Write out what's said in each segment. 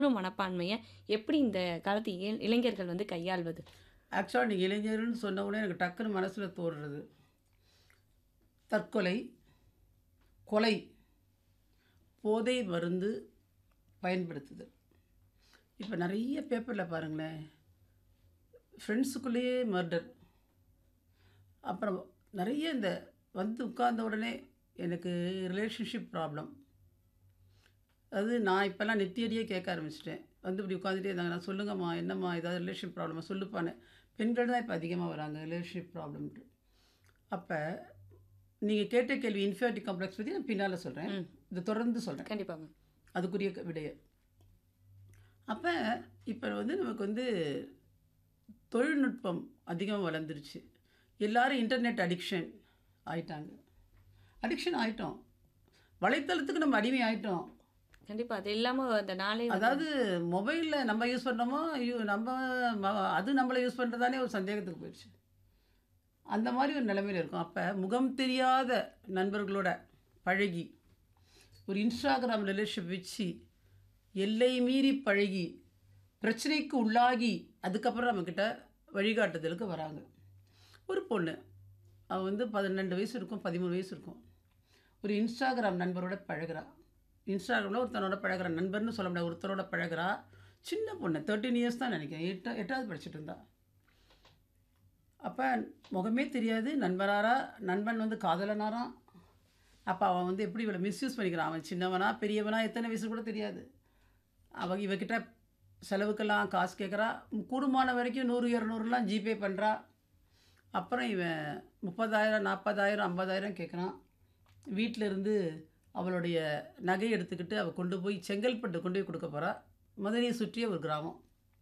ஒரு மனப்பான்மையை எப்படி இந்த காலத்து இள இளைஞர்கள் வந்து கையாள்வது? ஆக்சுவலா நீங்க இளைஞர்கள்னு சொன்ன உடனே எனக்கு டக்குன்னு மனசுல தோன்றது. தற்கொலை, கொலை, போதை மருந்து பயன்படுத்துதல். இப்ப நெறைய பேப்பர்ல பாருங்களேன். ஃப்ரெண்ட்ஸுக்குள்ளேயே மர்டர். அப்புறம் நெறைய இந்த வந்து உட்கார்ந்த உடனே எனக்கு ரிலேஷன்ஷிப் ப்ராப்ளம். அதாவது நான் இப்பலாம் நெத்தி அடியே கேட்க ஆரம்பிச்சுட்டேன். வந்து இப்படி உட்காந்துட்டே இருந்தாங்க. நான் சொல்லுங்கம்மா, என்னம்மா ஏதாவது ரிலேஷன் ப்ராப்ளமா சொல்லுப்பான்னு. பெண்கள் தான் இப்ப அதிகமா வராங்க ரிலேஷன்ஷிப் ப்ராப்ளம்ன்ட்டு. அப்ப நீங்க கேட்ட கேள்வி இன்ஃபியாரிட்டி காம்ப்ளெக்ஸ் பத்தி நான் பின்னால சொல்றேன். ம். இத தொடர்ந்து சொல்றேன். கண்டிப்பாங்க. அதுக்குரிய க விடைய. அப்ப இப்ப வந்து நமக்கு வந்து தொழில்நுட்பம் அதிகமா வளர்ந்துருச்சு. எல்லாரும் இன்டர்நெட் அடிக்ஷன் ஆயிட்டாங்க. அடிக்ஷன் ஆயிட்டோம். வலைத்தளத்துக்கு நம்ம அடிமை ஆயிட்டோம். கண்டிப்பா. அது இல்லாம அந்த நாளே வந்து அதாவது மொபைல்ல நம்ம யூஸ் பண்றோமோ, ஐயோ நம்ம ம அது நம்மள யூஸ் பண்றதானே ஒரு சந்தேகத்துக்கு போயிடுச்சு. அந்த மாரி ஒரு நிலைமையில இருக்கோம். அப்ப முகம் தெரியாத நண்பர்களோட பழகி, ஒரு இன்ஸ்டாகிராம் ரிலேஷன்ஷிப் வச்சு, எல்லை மீறி பழகி, பிரச்சனைக்கு உள்ளாகி, அதுக்கப்புறம் நம்மகிட்ட வழிகாட்டுதலுக்கு வராங்க. ஒரு பொண்ணு. அவ வந்து 12 வயசு இருக்கும், 13 வயசு இருக்கும். ஒரு இன்ஸ்டாகிராம் நண்பரோட பழகுறா. இன்ஸ்டாகிராம்ல ஒருத்தனோட பழகுறா. நண்பர்ன்னு சொல்ல முடியாது. ஒருத்தரோட பழகுறா. சின்ன பொண்ணு. 13 இயர்ஸ் தான் நெனைக்கிறேன். எட்டா 8வது படிச்சுட்டு இருந்தா. அப்ப முகமே தெரியாது. நண்பராரா நண்பன் வந்து காதலனாராம். அப்ப அவன் வந்து எப்படி இவள மிஸ்யூஸ் பண்ணிக்கிறான். அவன் சின்னவனா, பெரியவனா, எத்தனை வயசுன்னு கூட தெரியாது. அவ இவகிட்ட செலவுக்கெல்லாம் காசு கேட்குறா. கூடுமான வரைக்கும் 100, 200லாம் ஜிபே பண்றா. அப்புறம் இவன் 30,000, 40,000, 50,000 கேட்குறான். வீட்ல இருந்து அவளுடைய நகைய எடுத்துக்கிட்டு அவ கொண்டு போய் செங்கல்பட்டு கொண்டு போய் குடுக்க போறா. மதுரைய சுற்றிய ஒரு கிராமம்.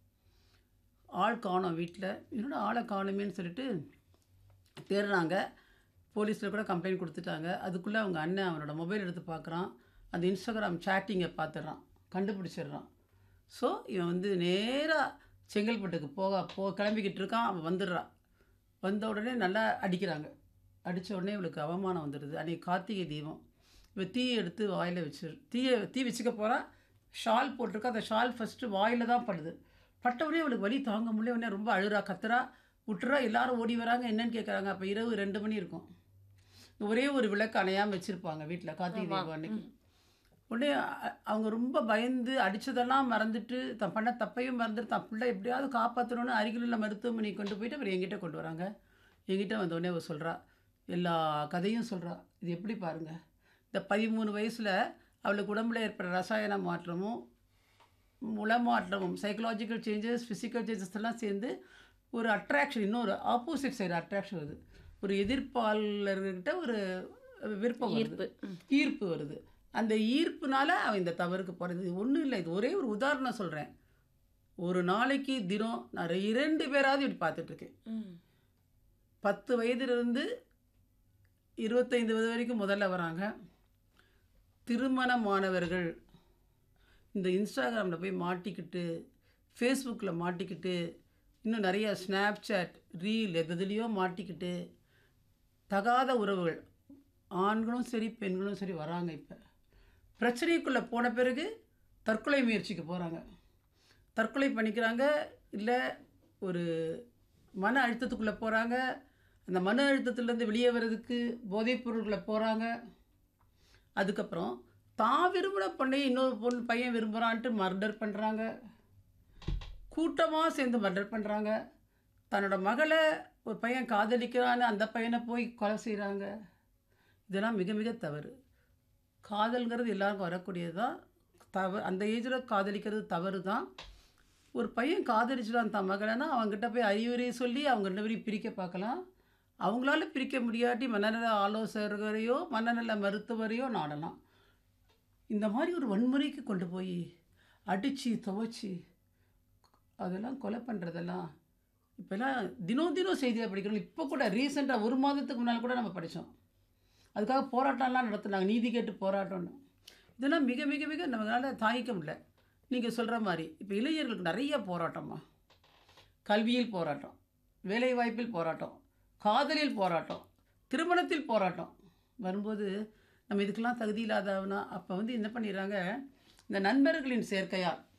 ஆள் காணோம் வீட்ல. என்னடா ஆள காணோமேன்னு சொல்லிட்டு தேடுறாங்க. போலீஸ்ல கூட கம்ப்ளைண்ட் குடுத்துட்டாங்க. அதுக்குள்ள அவங்க அண்ணன் அவனோட மொபைல் எடுத்து பார்க்குறான். அந்த இன்ஸ்டாகிராம் சேட்டிங்க பார்த்துடுறான். கண்டுபிடிச்சிடுறான். ஸோ இவன் வந்து நேரா செங்கல்பட்டுக்கு போக போ கிளம்பிக்கிட்டு இருக்கான். அவ வந்துடுறா. வந்த உடனே நல்லா அடிக்கிறாங்க. அடிச்ச உடனே இவளுக்கு அவமானம் வந்துடுது. அன்னைக்கு கார்த்திகை தீபம். இவ தீய எடுத்து வாயில வச்சு தீய தீ வச்சுக்க போறா. ஷால் போட்டிருக்கா. அந்த ஷால் ஃபர்ஸ்ட்டு வாயில தான் படுது. பட்ட உடனே அவளுக்கு வலி தாங்க முடியல. உடனே ரொம்ப அழுறா, கத்துறா. உட்டுறா. எல்லாரும் ஓடி வராங்க. என்னன்னு கேட்குறாங்க. அப்ப இரவு 2 மணி இருக்கும். ஒரே ஒரு விளக்கு அணையாம வச்சிருப்பாங்க வீட்ல கார்த்திகை ஆமா. தீபம் அன்னைக்கு. உடனே அ அவங்க ரொம்ப பயந்து அடிச்சதெல்லாம் மறந்துட்டு, தான் பண்ண தப்பையும் மறந்துட்டு, தான் பிள்ளை எப்படியாவது காப்பாத்தணும்னு அருகில் உள்ள மருத்துவமனைக்கு கொண்டு போயிட்டு அப்புறம் என்கிட்ட கொண்டு வராங்க. என்கிட்ட வந்த உடனே அவ சொல்றா. எல்லா கதையும் சொல்றா. இது எப்படி பாருங்க. இந்த 13 வயசுல அவளுக்கு உடம்புல ஏற்படுற ரசாயன மாற்றமும், உளமாற்றமும், சைக்காலஜிக்கல் சேஞ்சஸ், பிசிக்கல் சேஞ்சஸ் எல்லாம் சேர்ந்து ஒரு அட்ராக்ஷன் இன்னொரு ஆப்போசிட் சைடு அட்ராக்ஷன் வருது. ஒரு எதிர்ப்பாளர்கிட்ட ஒரு விருப்பம் வருது. ஈர்ப்பு. ம். ஈர்ப்பு வருது. அந்த ஈர்ப்புனால அவன் இந்த தவறுக்கு போறது. இது ஒண்ணும் இல்ல. இது ஒரே ஒரு உதாரணம் சொல்றேன். ஒரு நாளைக்கு தினம் நான் 2 பேராவது இப்படி பார்த்துட்டு இருக்கேன். ம். 10 வயதிலிருந்து 25 வயது வரைக்கும் முதல்ல வராங்க. திருமணமானவர்கள் இந்த இன்ஸ்டாகிராம்ல போய் மாட்டிக்கிட்டு, ஃபேஸ்புக்ல மாட்டிக்கிட்டு, இன்னும் நெறைய ஸ்னாப்சாட், ரீல் எது எதுலயோ மாட்டிக்கிட்டு, தகாத உறவுகள் ஆண்களும் சரி, பெண்களும் சரி வராங்க இப்ப. பிரச்சனைக்குள்ள போன பிறகு தற்கொலை முயற்சிக்கு போறாங்க. தற்கொலை பண்ணிக்கிறாங்க. இல்ல ஒரு மன அழுத்தத்துக்குள்ள போறாங்க. அந்த மன அழுத்தத்திலேருந்து வெளியே வர்றதுக்கு போதைப் பொருள்குள்ள போறாங்க. அதுக்கப்புறம் தான் விரும்பின பொண்ணையும் இன்னொரு பொண்ணு பையன் விரும்புறான்ட்டு மர்டர் பண்றாங்க. கூட்டமா சேர்ந்து மர்டர் பண்றாங்க. தன்னோட மகள ஒரு பையன் காதலிக்கிறான்னு அந்த பையன போய் கொலை செய்றாங்க. இதெல்லாம் மிக மிக தவறு. காதல்ங்கிறது எல்லாருக்கும் வரக்கூடியது தான். தவ அந்த ஏஜ்ல காதலிக்கிறது தவறு தான். ஒரு பையன் காதலிச்சுட்டான் தன் மகளனா, அவன்கிட்ட போய் அறிவுரை சொல்லி அவங்க 2 பேரையும் பிரிக்க பார்க்கலாம். அவங்களால பிரிக்க முடியாட்டி மனநல ஆலோசகரையோ, மனநல மருத்துவரையோ நாடலாம். இந்த மாரி ஒரு வன்முறைக்கு கொண்டு போய் அடிச்சு, துவைச்சு அதெல்லாம் கொலை பண்றதெல்லாம் இப்பலாம் தினம் தினம் செய்தியா படிக்கிறோம். இப்ப கூட ரீசென்ட்டா 1 மாதத்துக்கு முன்னால கூட நம்ம படிச்சோம். அதுக்காக போராட்டம்லாம் நடத்துனாங்க. நீதி கேட்டு போராட்டம்னு. இதெல்லாம் மிக மிக மிக நம்மளால தாங்கிக்க முடியல. நீங்க சொல்ற மாரி. இப்ப இளைஞர்களுக்கு நெறைய போராட்டம்மா. கல்வியில் போராட்டம், வேலைவாய்ப்பில் போராட்டம், காதலில் போராட்டம், திருமணத்தில் போராட்டம். வரும்போது நம்ம இதுக்கெல்லாம் தகுதி இல்லாதவனா அப்ப வந்து என்ன பண்ணிடுறாங்க, இந்த நண்பர்களின் சேர்க்கையால்